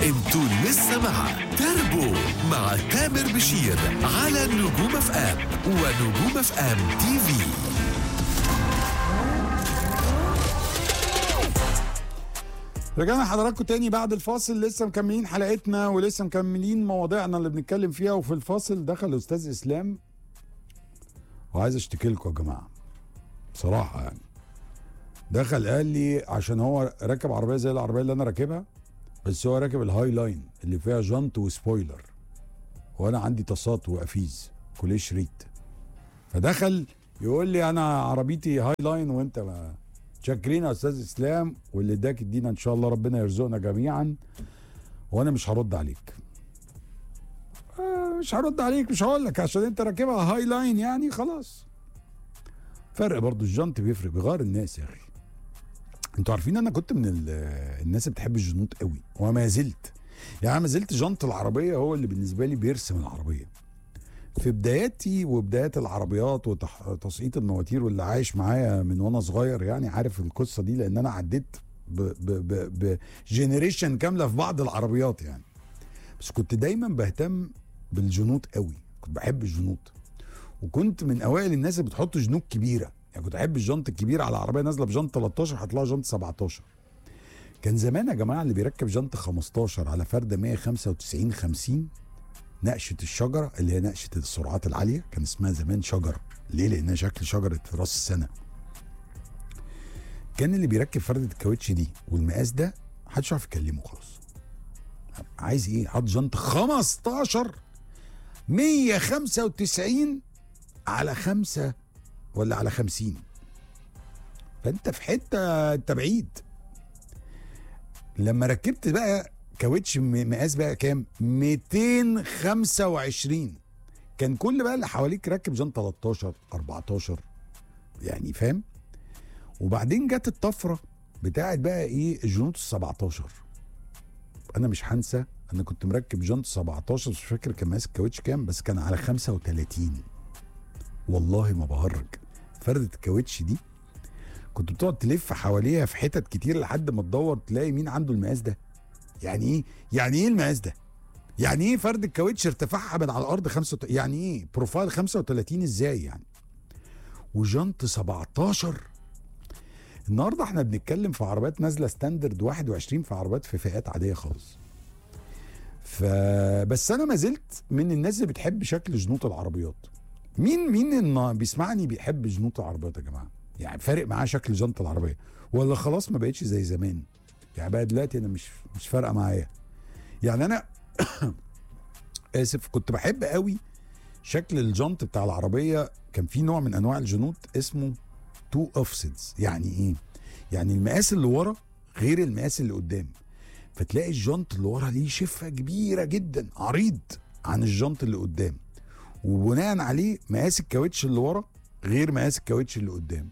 انتوا لسه مع تربو مع تامر بشير على نجوم اف ام ونجوم اف ام تي في رجعنا حضراتكم تاني بعد الفاصل لسه مكملين حلقتنا ولسه مكملين مواضيعنا اللي بنتكلم فيها وفي الفاصل دخل استاذ اسلام وعايز اشتكي لكم يا جماعه بصراحه يعني دخل قال لي عشان هو راكب عربيه زي العربيه اللي انا راكبها بس هو راكب الهاي لاين اللي فيها جنط وسبويلر وانا عندي تصات وقفيز كليه شريط فدخل يقول لي انا عربيتي هاي لاين وانت ما شاكرين يا استاذ اسلام واللي اداك الدين ان شاء الله ربنا يرزقنا جميعا وانا مش هرد عليك آه، مش هرد عليك مش هقول لك عشان انت راكبها هاي لاين يعني خلاص فرق برضو الجنط بيفرق بيغير الناس يا اخي انتوا عارفين انا كنت من ال- الناس اللي بتحب الجنوط قوي وما زلت يعني أنا ما زلت جنط العربيه هو اللي بالنسبه لي بيرسم العربيه في بداياتي وبدايات العربيات وتسقيط المواتير واللي عايش معايا من وانا صغير يعني عارف القصه دي لان انا عديت بجنريشن كامله في بعض العربيات يعني بس كنت دايما بهتم بالجنوط قوي كنت بحب الجنوط وكنت من اوائل الناس اللي بتحط جنوط كبيره يعني كنت احب الجنط الكبيره على عربيه نازله بجنط 13 هتلاقي جنط 17 كان زمان يا جماعه اللي بيركب جنط 15 على فرده 195 50 نقشه الشجره اللي هي نقشه السرعات العاليه كان اسمها زمان شجره ليه لانها شكل شجره راس السنه كان اللي بيركب فرده الكاوتش دي والمقاس ده محدش يعرف يكلمه خلاص عايز ايه حط جنط 15 195 على خمسة ولا على خمسين فانت في حتة انت بعيد لما ركبت بقى كاوتش م- مقاس بقى كام 225 كان كل بقى اللي حواليك راكب جن 13 14 يعني فاهم وبعدين جت الطفره بتاعت بقى ايه الجنوط ال 17 انا مش هنسى انا كنت مركب جنط 17 مش فاكر كان ماسك كاوتش كام بس كان على 35 والله ما بهرج فردة الكاوتش دي كنت بتقعد تلف حواليها في حتت كتير لحد ما تدور تلاقي مين عنده المقاس ده يعني ايه يعني ايه المقاس ده يعني ايه فرد الكاوتش ارتفاعها من على الارض 35 يعني ايه بروفايل 35 ازاي يعني وجنط 17 النهارده احنا بنتكلم في عربيات نازله ستاندرد 21 في عربيات في فئات عاديه خالص فبس انا ما زلت من الناس اللي بتحب شكل جنوط العربيات مين مين إن بيسمعني بيحب جنوط العربيات يا جماعه يعني فارق معاه شكل جنط العربيه ولا خلاص ما بقتش زي زمان يعني بقى دلوقتي انا مش مش فارقه معايا يعني انا اسف كنت بحب قوي شكل الجنط بتاع العربيه كان في نوع من انواع الجنوط اسمه تو اوفسيتس يعني ايه يعني المقاس اللي ورا غير المقاس اللي قدام فتلاقي الجنط اللي ورا ليه شفه كبيره جدا عريض عن الجنط اللي قدام وبناء عليه مقاس الكاوتش اللي ورا غير مقاس الكاوتش اللي قدام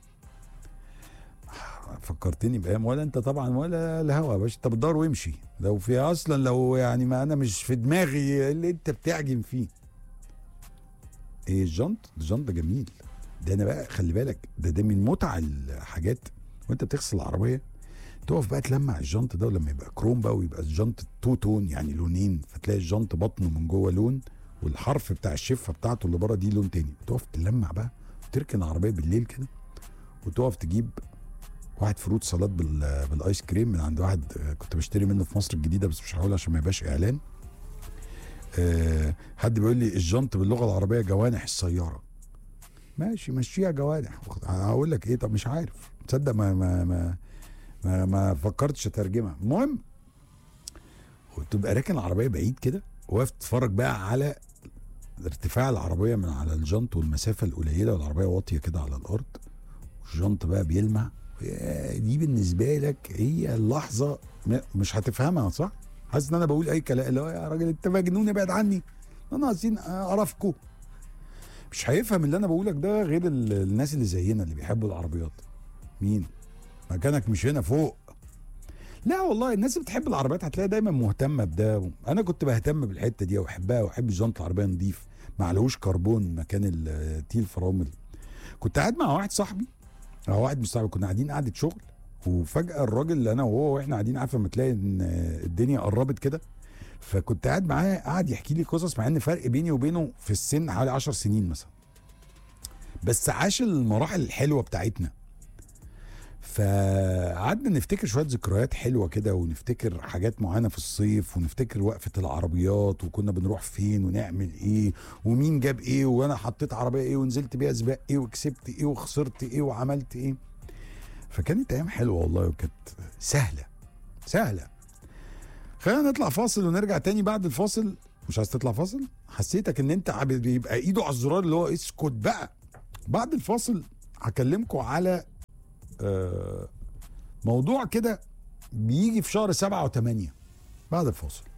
فكرتني بايام ولا انت طبعا ولا الهوا يا باشا انت بتدور وامشي لو في اصلا لو يعني ما انا مش في دماغي اللي انت بتعجن فيه ايه الجنط الجنط جميل ده انا بقى خلي بالك ده ده من متع الحاجات وانت بتغسل العربيه تقف بقى تلمع الجنط ده ولما يبقى كروم بقى ويبقى الجنط تو تون يعني لونين فتلاقي الجنط بطنه من جوه لون والحرف بتاع الشفه بتاعته اللي بره دي لون تاني تقف تلمع بقى وتركن العربيه بالليل كده وتقف تجيب واحد فروت سلطات بال... بالايس كريم من عند واحد آه، كنت بشتري منه في مصر الجديده بس مش هقول عشان ما يبقاش اعلان أه حد بيقول لي الجنط باللغه العربيه جوانح السياره ماشي مشيها جوانح هقول لك ايه طب مش عارف تصدق ما ما ما ما, ما فكرتش اترجمها المهم وتبقى راكن العربيه بعيد كده واقف تتفرج بقى على ارتفاع العربيه من على الجنط والمسافه القليله والعربيه واطيه كده على الارض والجنط بقى بيلمع يا دي بالنسبه لك هي اللحظه م- مش هتفهمها صح؟ حاسس ان انا بقول اي كلام اللي هو يا راجل انت مجنون ابعد عني انا عايزين اعرفكم مش هيفهم اللي انا بقولك ده غير ال- الناس اللي زينا اللي بيحبوا العربيات مين؟ مكانك مش هنا فوق لا والله الناس اللي بتحب العربيات هتلاقي دايما مهتمه بده انا كنت بهتم بالحته دي واحبها واحب الجنط العربيه نضيف ما عليهوش كربون مكان التيل فرامل كنت قاعد مع واحد صاحبي او واحد مش صاحبي كنا قاعدين قعده شغل وفجاه الراجل اللي انا وهو واحنا قاعدين عارفه لما تلاقي ان الدنيا قربت كده فكنت قاعد معاه قعد يحكي لي قصص مع ان فرق بيني وبينه في السن حوالي 10 سنين مثلا بس عاش المراحل الحلوه بتاعتنا فقعدنا نفتكر شويه ذكريات حلوه كده ونفتكر حاجات معينه في الصيف ونفتكر وقفه العربيات وكنا بنروح فين ونعمل ايه ومين جاب ايه وانا حطيت عربيه ايه ونزلت بيها سباق ايه وكسبت ايه وخسرت ايه وعملت ايه فكانت ايام حلوه والله وكانت سهله سهله خلينا نطلع فاصل ونرجع تاني بعد الفاصل مش عايز تطلع فاصل حسيتك ان انت عب- بيبقى ايده على الزرار اللي هو اسكت بقى بعد الفاصل هكلمكم على آه، موضوع كده بيجي في شهر سبعة وثمانية بعد الفاصل